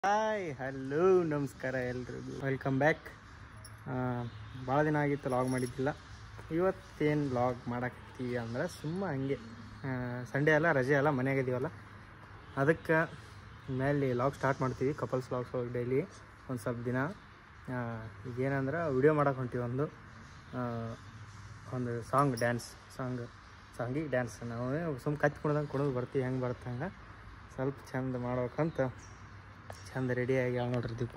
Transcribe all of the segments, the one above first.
Hi hello ನಮಸ್ಕಾರ ಎಲ್ರಿಗೂ welcome back ಭಾಳ ದಿನ ಆಗಿತ್ತು ಲಾಗ್ ಮಾಡಿದ್ದಿಲ್ಲ ಇವತ್ತೇನು ಲಾಗ್ ಮಾಡಕತ್ತೀವಿ ಅಂದ್ರೆ ಸುಮ್ಮ ಹಂಗೆ ಸಂಡೇ ಅಲ್ಲ ರಜೆ ಅಲ್ಲ ಮನೆಯಾಗ ಇದೀವಲ್ಲ ಅದಕ್ಕೆ ಮೇಲೆ ಲಾಗ್ ಸ್ಟಾರ್ಟ್ ಮಾಡ್ತೀವಿ ಕಪಲ್ಸ್ ಲಾಗ್ಸ್ ಒಳಗೆ ಡೈಲಿ ಒಂದು ಸ್ವಲ್ಪ ದಿನ ಆ, ಈಗೇನಂದ್ರೆ ವಿಡಿಯೋ ಮಾಡಕ್ಕೆ ಹೊಂಟೀವಿ ಒಂದು ಆ, ಒಂದು ಸಾಂಗ್ ಡ್ಯಾನ್ಸ್ ಸಾಂಗ್ ಸಾಂಗಿಗೆ ಡ್ಯಾನ್ಸ್ ನಾವು ಸುಮ್ಮ ಕತ್ತಿ ಕುಡ್ದಂಗೆ ಕುಡಿದು ಬರ್ತೀವಿ ಹೆಂಗೆ ಬರ್ತಂಗೆ ಸ್ವಲ್ಪ ಚಂದ ಮಾಡ್ಬೇಕಂತ ಚಂದ ರೆಡಿಯಾಗಿ ಆಗಿ ನೋಡ್ರಿ ದೀಪ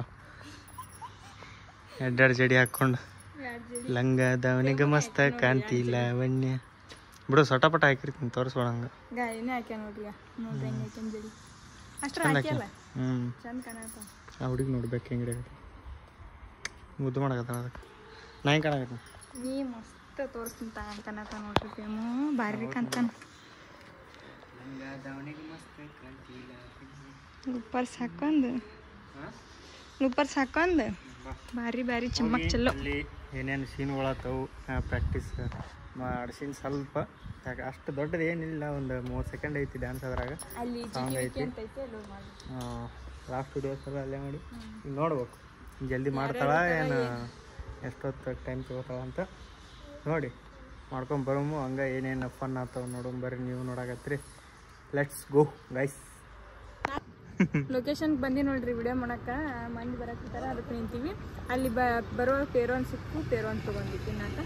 ಎರಡೆರಡು ಜಡಿ ಹಾಕ್ಕೊಂಡು ಲಂಗ ದವನಿಗೆ ಮಸ್ತ ಕಾಣ್ತಿ ಲಾವಣ್ಯ ಬಿಡು ಸೊಟಪಟ ಹಾಕಿರ್ತೀನಿ ತೋರಿಸ್ಬೇಡ ಹಂಗೆ ಗಾಯನೇ ಹಾಕ್ಯ ನೋಡ್ರಿ ನೋಡ್ರಿ ಹೆಂಗ್ ಹಾಕ್ಯಾನ ಜಡಿ ಅಷ್ಟ್ರ ಚಂದ ಹಾಕ್ಯಲ್ಲ ಹ್ಞೂ ಚಂದ ಕಾಣತ್ತ ಆ ಹುಡುಗಿ ನೋಡ್ಬೇಕು ಹೆಂಗೆ ಮುದ್ದು ಮಾಡಕತ್ತಾನ ಅದಕ್ಕೆ ನಾ ಹೆಂಗೆ ಕಾಣಕತ್ತೀನಿ ನೀ ಮಸ್ತ್ ತೋರಿಸ್ತೀನಿ ಕಾಣತ್ತ ನೋಡ್ರಿ ಫೇಮು ಭಾರಿ ಕಾಣ್ತಾನ ಲಂಗ ದವನಿಗೆ ಮಸ್ತ ಕಾಣ್ತಿ ಉಪ್ಪರ್ಸ್ ಹಾಕೊಂಡ್ ಉಪ್ಪರ್ಸ್ ಹಾಕೊಂಡ್ ಭಾರಿ ಭಾರಿ ಚಮ್ಮಕ್ ಚಲೋ ಅಲ್ಲಿ ಏನೇನು ಸೀನ್ಗಳಾತವು ಪ್ರಾಕ್ಟೀಸ್ ಮಾಡ್ಸಿನ ಸ್ವಲ್ಪ ಯಾಕೆ ಅಷ್ಟು ದೊಡ್ಡದು ಏನಿಲ್ಲ ಒಂದು ಮೂವತ್ತು ಸೆಕೆಂಡ್ ಐತಿ ಡ್ಯಾನ್ಸ್ ಅದ್ರಾಗ ಅಲ್ಲಿ ಸಾಂಗ್ ಐತಿ ಅಂತ ಐತೆ ಅಲ್ಲಿ ಹೋಗ್ ಮಾಡಿ ಲಾಸ್ಟ್ ವಿಡಿಯೋಸ್ ಎಲ್ಲ ಅಲ್ಲೇ ಮಾಡಿ ಈಗ ನೋಡ್ಬೇಕು ಜಲ್ದಿ ಮಾಡ್ತಾಳ ಏನು ಎಷ್ಟೊತ್ತು ಟೈಮ್ ತಗೋತಾಳ ಅಂತ ನೋಡಿ ಮಾಡ್ಕೊಂಡು ಬರೋಮು ಹಂಗೆ ಏನೇನು ಫನ್ ಆಗ್ತಾವ ನೋಡೋಣ ಬರ್ರಿ ನೀವು ನೋಡಾಕತ್ರಿ ಲೆಟ್ಸ್ ಗೋ ಗೈಸ್ ಲೊಕೇಶನ್ ಬಂದಿ ನೋಡ್ರಿ ವಿಡಿಯೋ ಮಾಡಕ್ಕ ಮಂದಿ ಬರಕ್ಕಿತ್ತಾರ ಅದಕ್ಕೆ ನಿಂತೀವಿ ಅಲ್ಲಿ ಬ ಬರೋ ಪೇರೋನ್ ಸಿಕ್ಕು ಪೇರೋನ್ ತಗೊಂಡಿ ತಿನ್ನಾಕ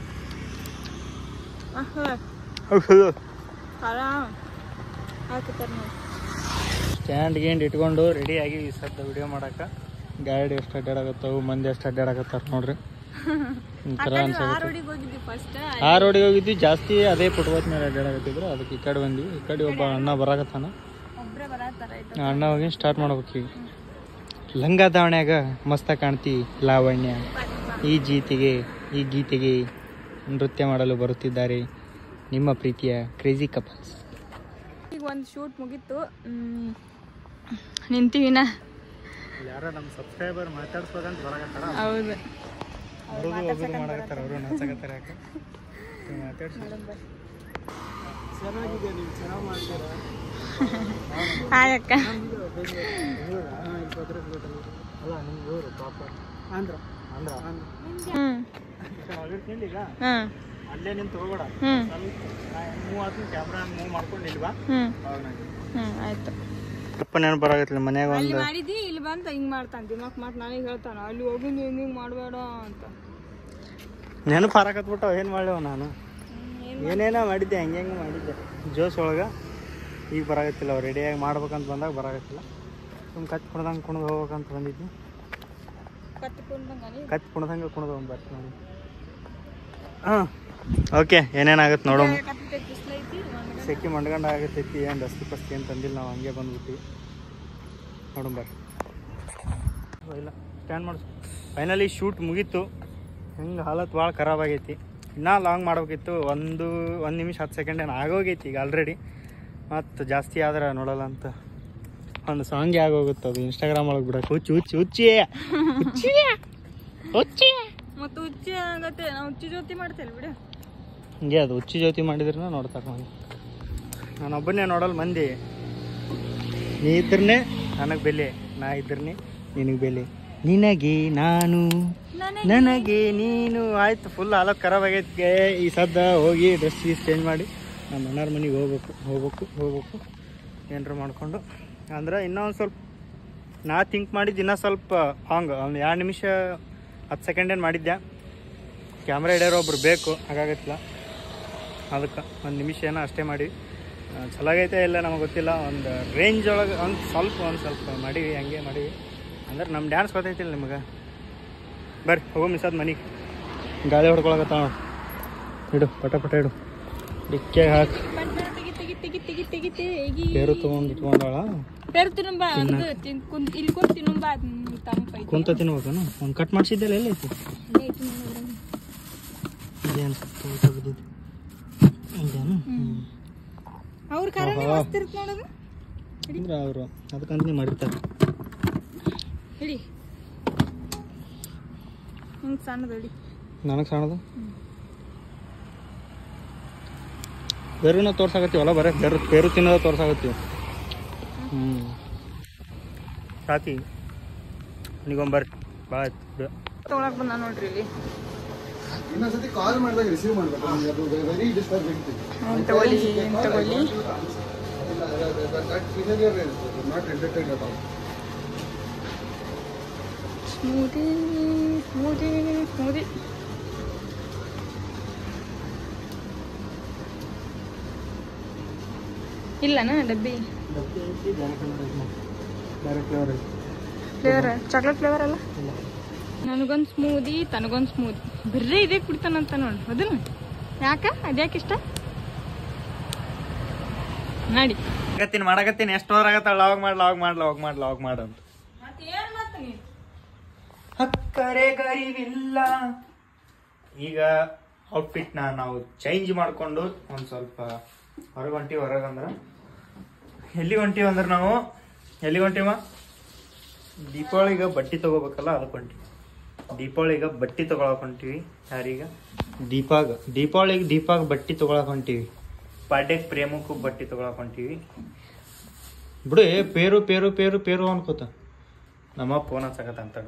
ಆರಾಮ್ ಹಾಕತ್ತಾರ ನೋಡಿ ಸ್ಟ್ಯಾಂಡ್ ಗೀಂಡ್ ಇಟ್ಕೊಂಡು ರೆಡಿ ಆಗಿ ಈ ಸದ್ದ ವಿಡಿಯೋ ಮಾಡಕ್ಕೆ ಗಾಡಿ ಎಷ್ಟು ಅಡ್ಡಾಡಕತ್ತಾವು ಮಂದಿ ಎಷ್ಟು ಅಡ್ಡಾಡಕತ್ತಾರ ನೋಡ್ರಿ ಒಂಥರ ಆ ಅನ್ಸಾಕತ್ತೈತಿ ರೋಡಿಗೆ ಹೋಗಿದ್ವಿ ಫಸ್ಟ್ ಆ ರೋಡಿಗೆ ಹೋಗಿದ್ವಿ ಜಾಸ್ತಿ ಅದೇ ಪುಟ್ಬತ್ ಮೇಲೆ ಅಡ್ಡಾಡಕತ್ತಿದ್ರು ಅದಕ್ಕೆ ಈ ಕಡೆ ಬಂದ್ವಿ ಈ ಕಡೆ ಒಬ್ಬ ಅಣ್ಣ ಬರಾಕತ್ತಾನ ಒಬ್ರೇ ಬರತ್ತಾರ ಆಯ್ತು ಆ ಅಣ್ಣ ಹೋಗಿ ಸ್ಟಾರ್ಟ್ ಮಾಡ್ಬೇಕು ಈಗ ಲಂಗ ದಾವಣ್ಯಾಗ ಮಸ್ತ ಕಾಣ್ತಿ ಲಾವಣ್ಯ ಈ ಗೀತೆಗೆ ಈ ಗೀತೆಗೆ ನೃತ್ಯ ಮಾಡಲು ಬರುತ್ತಿದ್ದಾರೆ ನಿಮ್ಮ ಪ್ರೀತಿಯ ಕ್ರೇಜಿ ಕಪಲ್ಸ್ ಈಗ ಒಂದು ಶೂಟ್ ಮುಗೀತು ಮ್, ನಿಂತೀವಿನ ಯಾರೋ ನಮ್ಮ ಸಬ್ಸ್ಕ್ರೈಬರ್ ಮಾತಾಡ್ಸ್ಬೇಕಂತ ಬರಾಕತ್ತಾರ ಹೌದು ಬರೋದು ಹೋಗೋದು ಮಾಡಕತ್ತಾರ ಅವರು ನಾಚಕತ್ತಾರ ಯಾಕೆ ಮಾತಾಡ್ಸಿ ಚೆನ್ನಾಗಿದೆ ನೀವು ಚೆನ್ನಾಗಿ ಮಾಡ್ತೀರಾ ಆಯಕ್ಕ ಅಲ್ಲ ನಿಮ್ಗೆ ಊರು ಪ್ರಾಪರ್ ಆಂಧ್ರ ಆಂಧ್ರ ಹ್ಮ್ ಈಗ ಹ್ಮ್ ಅಲ್ಲೇ ನಿಂತು ಹೋಗ್ಬೇಡ ಹ್ಮ್ ಸ್ವಲ್ಪ ಮೂವ್ ಆತು ಕ್ಯಾಮ್ರಾ ಮೂವ್ ಮಾಡ್ಕೊಂಡು ನಿಲ್ವಾ ಹ್ಮ್ ಅವಾಗ ನಾನು ಹ್ಮ್ ಆಯ್ತು ಅಪ್ಪ ನೆನಪು ಬರಾಗತ್ತಿಲ್ಲ ಮನ್ಯಾಗ ಅಲ್ಲಿ ಒಂದು ಮಾಡಿದಿ ಇಲ್ಲಿ ಬಂತ ಹಿಂಗ್ ಮಾಡ್ತಾನ ದಿಮಾಕ್ ಮಾತ್ ನನಗೆ ಹೇಳ್ತಾನ ಅಲ್ಲಿ ಹೋಗಿ ಹಿಂಗ್ ಹಿಂಗ್ ಮಾಡಬೇಡ ಅಂತ ನೆನಪು ಹಾರಕತ್ಬಿಟ್ಟು ಏನು ಮಾಡ್ಯವ ನಾನು ಏನೇನೋ ಮಾಡಿದ್ದೆ ಹಂಗೆ ಹೆಂಗೆ ಮಾಡಿದ್ದೆ ಜೋಶ್ ಒಳಗೆ ಈಗ ಬರಾಗತ್ತಿಲ್ಲ ಅವ್ರು ರೆಡಿಯಾಗಿ ಮಾಡ್ಬೇಕಂತ ಬಂದಾಗ ಬರಾಗತ್ತಿಲ್ಲ ಸುಮ್ ಕತ್ ಕುಡ್ದಂಗೆ ಕುಣಿದು ಹೋಗ್ಬೇಕಂತ ಬಂದಿದ್ವಿ ಕತ್ತಿಕೊಂಡಂಗ ಕತ್ ಕುಣ್ದಂಗೆ ಕುಣಿದು ಒಂದು ಬರ್ತೀನಿ ನೋಡಿ ಹಾಂ ಓಕೆ ಏನೇನಾಗುತ್ತೆ ನೋಡೋಣ ಕತ್ತೆ ಕಿಸ್ಲೈತಿ ಒಣಗ ಸೆಕ್ಕಿ ಮಂಡ್ಗಂಡ ಆಗತ್ತೈತಿ ಏನು ದಸ್ತಿ ಪಸ್ತಿ ಏನು ತಂದಿಲ್ಲ ನಾವು ಹಂಗೆ ಬಂದ್ಬಿಟ್ಟಿವಿ ನೋಡೋಣ ಬರ್ರಿ ಓ, ಇಲ್ಲ ಸ್ಟ್ಯಾಂಡ್ ಮಾಡಿಸ್ ಫೈನಲಿ ಶೂಟ್ ಮುಗೀತು ಹಿಂಗೆ ಹಾಲತ್ ಭಾಳ ಖರಾಬ್ ಆಗೈತಿ ಇನ್ನೂ ಲಾಂಗ್ ಮಾಡ್ಬೇಕಿತ್ತು ಒಂದು ಒಂದು ನಿಮಿಷ ಹತ್ತು ಸೆಕೆಂಡ್ ಏನು ಆಗೋಗೈತಿ ಈಗ ಆಲ್ರೆಡಿ ಮತ್ತು ಜಾಸ್ತಿ ಆದ್ರೆ ನೋಡಲ್ಲ ಅಂತ ಒಂದು ಸಾಂಗ್ಗೆ ಆಗೋಗುತ್ತೆ ಅದು ಇನ್ಸ್ಟಾಗ್ರಾಮ್ ಒಳಗೆ ಬಿಡಕ್ಕೆ ಹುಚ್ಚು ಹುಚ್ಚು ಹುಚ್ಚಿ ಹುಚ್ಚಿ ಹುಚ್ಚಿ ಮತ್ತು ಹುಚ್ಚಿ ಆಗತ್ತೆ ನಾವು ಹುಚ್ಚಿ ಜೊತೆ ಮಾಡ್ತೇವೆ ಬಿಡು ಹಿಂಗೆ ಅದು ಹುಚ್ಚಿ ಜ್ಯೋತಿ ಮಾಡಿದ್ರೆ ನೋಡ್ತಾರೆ ಮಂದಿ ನಾನೊಬ್ಬನೇ ನೋಡಲ್ಲ ಮಂದಿ ನೀ ಇದ್ರನೆ ನನಗೆ ಬೆಲೆ ನಾ ಇದ್ರನೆ ನಿನಗೆ ಬೆಲೆ ನಿನಗೆ ನಾನು ನನಗೆ ನೀನು ಆಯ್ತು ಫುಲ್ ಹಾಲತ್ ಖರಾಬ್ ಆಗೈತೆ ಈ ಸದ್ದ ಹೋಗಿ ಡ್ರೆಸ್ ಗೀಸ್ ಚೇಂಜ್ ಮಾಡಿ ನಮ್ಮ ಅಣ್ಣಾರ ಮನೆಗೆ ಹೋಗ್ಬೇಕು ಹೋಗ್ಬೇಕು ಹೋಗ್ಬೇಕು ಏನಾರ ಮಾಡಿಕೊಂಡು ಅಂದ್ರೆ ಇನ್ನೂ ಒಂದು ಸ್ವಲ್ಪ ನಾ ಥಿಂಕ್ ಮಾಡಿದ್ದು ಇನ್ನೂ ಸ್ವಲ್ಪ ಹಾಂಗೆ ಒಂದು ಎರಡು ನಿಮಿಷ ಹತ್ತು ಸೆಕೆಂಡ್ ಏನು ಮಾಡಿದ್ದೆ ಕ್ಯಾಮ್ರಾ ಹಿಡಿಯೋರು ಒಬ್ರು ಬೇಕು ಹಾಗಾಗತ್ತಿಲ್ಲ ಅದಕ್ಕೆ ಒಂದು ನಿಮಿಷ ಏನೋ ಅಷ್ಟೇ ಮಾಡಿ ಆ, ಚಲೋ ಆಗೈತೆ ಇಲ್ಲ ನಮಗೆ ಗೊತ್ತಿಲ್ಲ ಒಂದು ರೇಂಜ್ ಒಳಗೆ ಒಂದು ಸ್ವಲ್ಪ ಒಂದು ಸ್ವಲ್ಪ ಮಾಡೀವಿ ಹಂಗೆ ಮಾಡೀವಿ ಅಂದ್ರೆ ನಮ್ಮ ಡ್ಯಾನ್ಸ್ ಗೊತ್ತೈತಿಲ್ಲ ನಿಮಗೆ ಬರ್ರಿ ಹೋಗೋ ಮಿಸಾದ ಮನೆಗೆ ಗಾಳಿ ಹೊಡ್ಕೊಳಕತ್ತಾವ ನೋಡಿ ಇಡು ಪಟ ಪಟ ಇಡು ಡಿಕ್ಕೆ ಹಾಕಿ ತೆಗಿ ತೆಗಿ ತೆಗಿ ತೆಗಿ ತೆಗಿ ತೆಗಿ ಬೇರು ತೊಗೊಂಡು ಇಟ್ಕೊಂಡಾಳ ಬೇರೆ ತಿನ್ನುಂಬ ಅದು ತಿನ್- ಕುಂತ್- ಇಲ್ಲಿ ಕುಂತ್ ತಿನ್ನುಂಬ ತಂಪೈತಿ ಕುಂತ ತಿನ್ಬೇಕನು ಒಂದು ಕಟ್ ಮಾಡಿಸಿದ್ದೆಲ್ಲ ಎಲ್ಲೈತಿ ಇಲ್ಲೇ ಐತಿ ನೋಡು. ಇದೇನು ಸ್ವಲ್ಪ ಬಿದ್ದಿದ್ದು ಇದೇನು ಹ್ಞೂ ಅವ್ರ ಖಾರನೇ ಆಹಾ. ಮಸ್ತ್ ಇರುತ್ತೆ ನೋಡೋದು ಅಂದ್ರೆ ಅವರು ಅದಕ್ಕಂತನೇ ಮಾಡಿರ್ತಾರೆ ಹಿಡಿ ಹಿಂಗೆ ಸಣ್ಣದು ಹಿಡಿ ನನಗೆ ಸಣ್ಣದು ಬೇರುನ ತೋರ್ಸಾಕತ್ತೀವಲ್ಲ ಬರೀ ಬೇರು ಬೇರು ತಿನ್ನೋದ ತೋರ್ಸಾಕತ್ತೀವಿ ಹ್ಞೂ ಸಾತಿ ನಿಗೊಂಬರ್ರಿ ಭಾಳ ತೊಗೊಳಕ್ ಬಂದ ನೋಡ್ರಿ ಇಲ್ಲಿ ಇನ್ನೊಂದ್ಸತಿ ಕಾಲ್ ಮಾಡಿದಾಗ ರಿಸೀವ್ ಮಾಡ್ಬೇಕು ನಿಮ್ಗೆ ಅದು ವೆರಿ ಡಿಸ್ಟರ್ಬಿಂಗ್ ಹ್ಮ್, ತಗೊಳ್ಳಿ ಏನ್ ತಗೊಳ್ಳಿ not entertain at all smoothie smoothie smoothie ಇಲ್ಲನಾ ಡಬ್ಬಿ ಬೇರೆ ಫ್ಲೇವರ್ ಫ್ಲೇವರ್ ಚಾಕ್ಲೇಟ್ ಫ್ಲೇವರ್ ಅಲ್ಲ ನನಗೊಂದು ಸ್ಮೂದಿ ತನಗೊಂದು ಸ್ಮೂದಿ ಬರೀ ಇದೇ ಕುಡ್ತಾನಂತ ನೋಡಿ ಹೌದಲ್ಲ ಯಾಕ ಅದ್ಯಾಕೆ ಇಷ್ಟ ಮಾಡಿ ಮಾಡಕತ್ತೀನಿ ಮಾಡಕತ್ತೀನಿ ಎಷ್ಟು ಹೋದ್ರ ಆಗತ್ತ ಲಾಗ್ ಮಾಡಿ ಲಾಗ್ ಮಾಡಿ ಲಾಗ್ ಮಾಡಿ ಲಾಗ್ ಮಾಡು ಅಂತ ಹಕ್ಕರೆ ಗರಿವಿಲ್ಲ ಈಗ ಔಟ್ಫಿಟ್ನ ನಾವು ಚೇಂಜ್ ಮಾಡ್ಕೊಂಡು ಒಂದು ಸ್ವಲ್ಪ ಹೊರಗೆ ಹೊಂಟಿವಿ ಹೊರಗಂದ್ರೆ ಎಲ್ಲಿ ಹೊಂಟಿವಿ ಅಂದ್ರೆ ನಾವು ಎಲ್ಲಿ ಹೊಂಟಿವ ದೀಪಾವಳಿಗೆ ಬಟ್ಟೆ ತಗೋಬೇಕಲ್ಲ ಅದಕ್ಕೆ ಹೊಂಟಿವಿ ದೀಪಾವಳಿಗೆ ಬಟ್ಟೆ ತಗೊಳಕ್ ಹೊಂಟಿವಿ ಯಾರೀಗ ದೀಪಾಗ ದೀಪಾವಳಿಗೆ ದೀಪಾಗ ಬಟ್ಟೆ ತಗೊಳಕ್ ಹೊಂಟಿವಿ ಪಾಡ್ಯಕ್ಕೆ ಪ್ರೇಮಕ್ಕೂ ಬಟ್ಟೆ ತಗೊಳಕ್ ಹೊಂಟಿವಿ ಬಿಡು ಏ ಪೇರು ಪೇರು ಪೇರು ಪೇರು ಅನ್ಕೋತ ನಮ್ಮ ಫೋನ್ ಹಚ್ಚಕತ್ತ ಅಂತ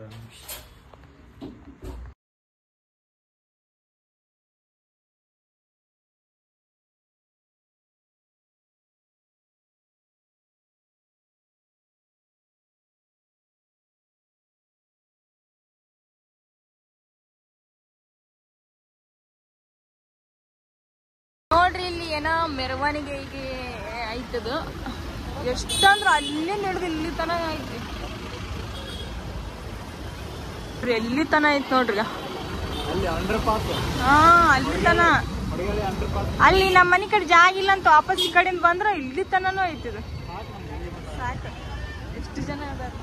ನೋಡ್ರಿ ಇಲ್ಲಿ ಏನೋ ಮೆರವಣಿಗೆ ಈಗ ಐತದು ಎಷ್ಟಂದ್ರ ಅಲ್ಲೇ ನಡೆದು ಇಲ್ಲಿ ತನ ಐತಿ ನೋಡ್ರಿ, ಎಲ್ಲಿ ತನ ಐತಿ ನೋಡ್ರಿ ಅಲ್ಲಿ ಅಂಡರ್ ಪಾಸ್ ಹಾ ಅಲ್ಲಿ ತನ ಅಲ್ಲಿ ನಮ್ಮ ಮನೆ ಕಡೆ ಜಾಗ ಇಲ್ಲ ಅಂತ ವಾಪಸ್ ಈ ಕಡೆಯಿಂದ ಬಂದ್ರ ಇಲ್ಲಿ ತನನೂ ಐತಿದು ಸಾಕು ಎಷ್ಟು ಜನ ಅದಾರ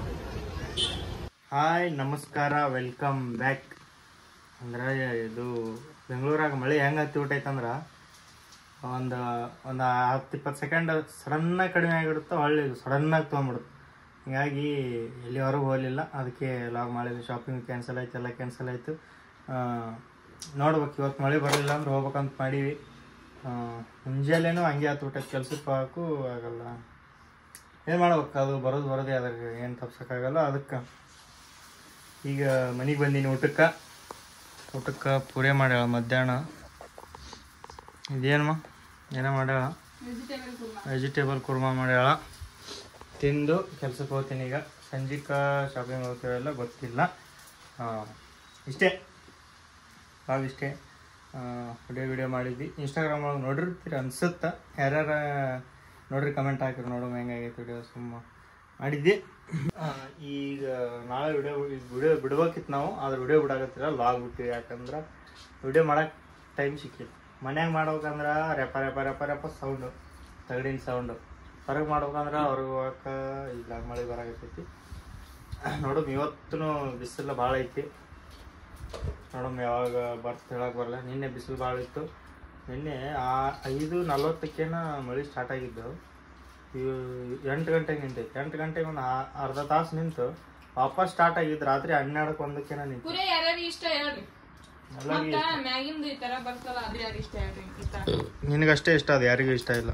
ಹಾಯ್ ನಮಸ್ಕಾರ ವೆಲ್ಕಮ್ ಬ್ಯಾಕ್ ಅಂದ್ರೆ ಇದು ಬೆಂಗಳೂರಾಗ ಮಳೆ ಹೆಂಗೆ ಹತ್ತಿ ಬಿಟ್ಟೈತಂದ್ರೆ ಒಂದು ಒಂದು ಹತ್ತು ಇಪ್ಪತ್ತು ಸೆಕೆಂಡ್ ಸಡನ್ನಾಗಿ ಕಡಿಮೆ ಆಗಿಬಿಡುತ್ತೆ ಹೊಳ್ಳಿ ಸಡನ್ನಾಗಿ ತೊಗೊಂಬಿಡುತ್ತೆ ಹಿಂಗಾಗಿ ಎಲ್ಲಿ ಹೊರಗೆ ಹೋಗಲಿಲ್ಲ ಅದಕ್ಕೆ ಲಾಗ್ ಮಾಡಿದ್ವಿ ಶಾಪಿಂಗ್ ಕ್ಯಾನ್ಸಲ್ ಆಯ್ತು ಎಲ್ಲ ಕ್ಯಾನ್ಸಲ್ ಆಯಿತು ನೋಡ್ಬೇಕು ಇವತ್ತು ಮಳೆ ಬರಲಿಲ್ಲ ಅಂದ್ರೆ ಹೋಗ್ಬೇಕಂತ ಮಾಡೀವಿ ಆ, ಮುಂಜಾನೆನೂ ಹಂಗೆ ಹತ್ಬಿಟ್ಟೈತೆ ಕೆಲ್ಸಕ್ಕೆ ಹೋಗೋಕ್ಕೂ ಆಗಲ್ಲ ಏನು ಮಾಡ್ಬೇಕು ಅದು ಬರೋದು ಬರೋದೇ ಅದ್ರಾಗ ಏನು ತಪ್ಸೋಕ್ಕಾಗಲ್ಲ ಅದಕ್ಕೆ ಈಗ ಮನೆಗೆ ಬಂದೀನಿ ಊಟಕ್ಕೆ ಊಟಕ್ಕೆ ಪೂರೆ ಮಾಡ್ಯಾಳ ಮಧ್ಯಾಹ್ನ ಇದೇನಮ್ಮ ಏನೋ ಮಾಡ್ಯಾಳ ವೆಜಿಟೇಬಲ್ ಕುರ್ಮಾ ಮಾಡ್ಯಾಳ ತಿಂದು ಕೆಲ್ಸಕ್ಕೆ ಹೋಗ್ತೀನಿ ಈಗ ಸಂಜಿಕ ಶಾಪಿಂಗ್ ಹೋಗ್ತೀವೆಲ್ಲ ಗೊತ್ತಿಲ್ಲ ಆ, ಇಷ್ಟೇ ಭಾಳ ಇಷ್ಟೇ ವಿಡಿಯೋ ವಿಡಿಯೋ ಮಾಡಿದ್ವಿ ಇನ್ಸ್ಟಾಗ್ರಾಮ್ ಒಳಗೆ ನೋಡಿರ್ತೀರಿ ಅನ್ಸುತ್ತೆ ಯಾರ್ಯಾರ ನೋಡ್ರಿ ಕಮೆಂಟ್ ಹಾಕಿರಿ ನೋಡೋಣ ಹೆಂಗಾಗೈತೆ ವಿಡಿಯೋ ಸುಮ್ಮ ಮಾಡಿದ್ದೆ ಆ, ಈಗ ನಾಳೆ ವಿಡಿಯೋ ವಿಡಿಯೋ ಬಿಡ್ಬೇಕಿತ್ತು ನಾವು ಆದ್ರೆ ವಿಡಿಯೋ ಬಿಡಾಕತ್ತಿಲ್ಲ ಲಾಗ್ ಬಿಟ್ಟಿವಿ ಯಾಕಂದ್ರೆ ವಿಡಿಯೋ ಮಾಡಕ್ಕೆ ಟೈಮ್ ಸಿಕ್ಕಿಲ್ಲ ಮನ್ಯಾಗ ಮಾಡ್ಬೇಕಂದ್ರೆ ರೆಪ ರೆಪ ರೆಪ ರೆಪ ಸೌಂಡು ತಗಡಿನ ಸೌಂಡು ಹೊರಗೆ ಮಾಡ್ಬೇಕಂದ್ರೆ ಹೊರಗೆ ಹೋಗಕ್ಕೆ ಇಲ್ಲ ಮಳೆ ಬರಾಕತ್ತೈತಿ ನೋಡಮ್ ಇವತ್ತು ಬಿಸಿಲು ಭಾಳ ಐತಿ ನೋಡಮ್ ಯಾವಾಗ ಬರ್ತ ಹೇಳಕ್ ಬರಲ್ಲ ನಿನ್ನೆ ಬಿಸಿಲು ಭಾಳ ಇತ್ತು ನಿನ್ನೆ ಆ ಐದು ನಲ್ವತ್ತಕ್ಕೇನ ಮಳೆ ಸ್ಟಾರ್ಟ್ ಆಗಿದ್ದು ಇವು ಎಂಟು ಗಂಟೆಗೆ ನಿಂತೈತಿ ಎಂಟು ಗಂಟೆಗೆ ಒಂದು ಅರ್ಧ ತಾಸು ನಿಂತು ವಾಪಸ್ ಸ್ಟಾರ್ಟ್ ಆಗಿದ್ದು ರಾತ್ರಿ ಹನ್ನೆರಡಕ್ಕೆ ಒಂದಕ್ಕೇನ ನಿಂತು ಪುರೇ ಯಾರ್ಯಾರು ಇಷ್ಟ ಹೇಳ್ರಿ ಎಲ್ಲರಿಗೂ ಮತ್ತ ಮ್ಯಾಗಿಂದ ಈ ತರ ಬರ್ತಲ್ಲ ಅದು ಯಾರು ಇಷ್ಟ ಹೇಳ್ರಿ ಈ ತರ ನಿನಗಷ್ಟೇ ಇಷ್ಟ ಅದು ಯಾರಿಗೂ ಇಷ್ಟ ಇಲ್ಲ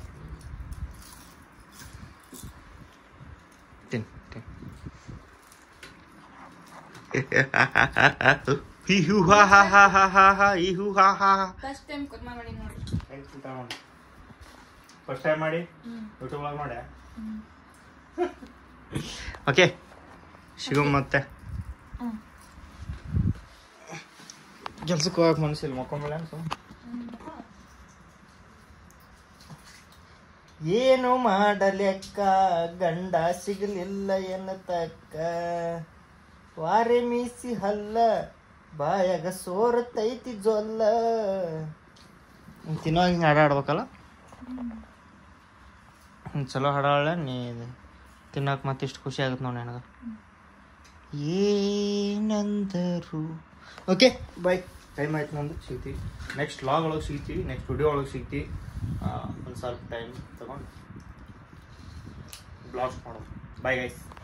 ತಿನ್ ತಿನ್ ಇಹು ಹಾ ಹಾ ಹಾ ಹಾ ಹಾ ಹಾ ಇಹು ಹಾ ಹಾ ಹಾ ಫಸ್ಟ್ ಟೈಮ್ ಕುರ್ಮಾ ಮಾಡಿ ನೋಡ್ರಿ ಫಸ್ಟ್ ಟೈಮ್ ಮಾಡಿ ಯೂಟ್ಯೂಬ್ ಒಳಗೆ ಮಾಡಿ ಓಕೆ ಸಿಗೋಮ್ ಮತ್ತೆ ಕೆಲ್ಸಕ್ಕೆ ಹೋಗಕ್ಕೆ ಮನಸ್ಸಿಲ್ಲ ಮಕ್ಕೊಂಬೇಡ ಸುಮ್ಮ ಏನು ಮಾಡಲೆಕ್ಕ ಗಂಡ ಸಿಗಲಿಲ್ಲ ಎನ್ನತಕ್ಕ ವಾರೆ ಮೀಸಿ ಹಲ್ಲ ಬಾಯಾಗ ಸೋರತೈತಿ ಜೊಲ್ಲ ತಿನ್ನೋ ಹಿಂಗೆ ಹಾಡ ಆಡ್ಬೇಕಲ್ಲ ಹ್ಮ್, ಚಲೋ ಹಾಡಾಳ ನೀ ತಿನ್ನಕ್ಕೆ ಮತ್ತಿಷ್ಟು ಖುಷಿ ಆಗುತ್ತೆ ನೋಡಿ ನನಗೆ ಏನಂದರು ಓಕೆ ಬಾಯ್ ಟೈಮ್ ಆಯ್ತು ನಂದು ಸಿಗ್ತೀವಿ ನೆಕ್ಸ್ಟ್ ಲಾಗ್ ಒಳಗೆ ಸಿಗ್ತೀವಿ ನೆಕ್ಸ್ಟ್ ವಿಡಿಯೋ ಒಳಗೆ ಸಿಗ್ತೀವಿ ಒಂದು ಸ್ವಲ್ಪ ಟೈಮ್ ತಗೊಂಡು ಬ್ಲಾಗ್ಸ್ ಮಾಡೋದು ಬಾಯ್ ಗೈಸ್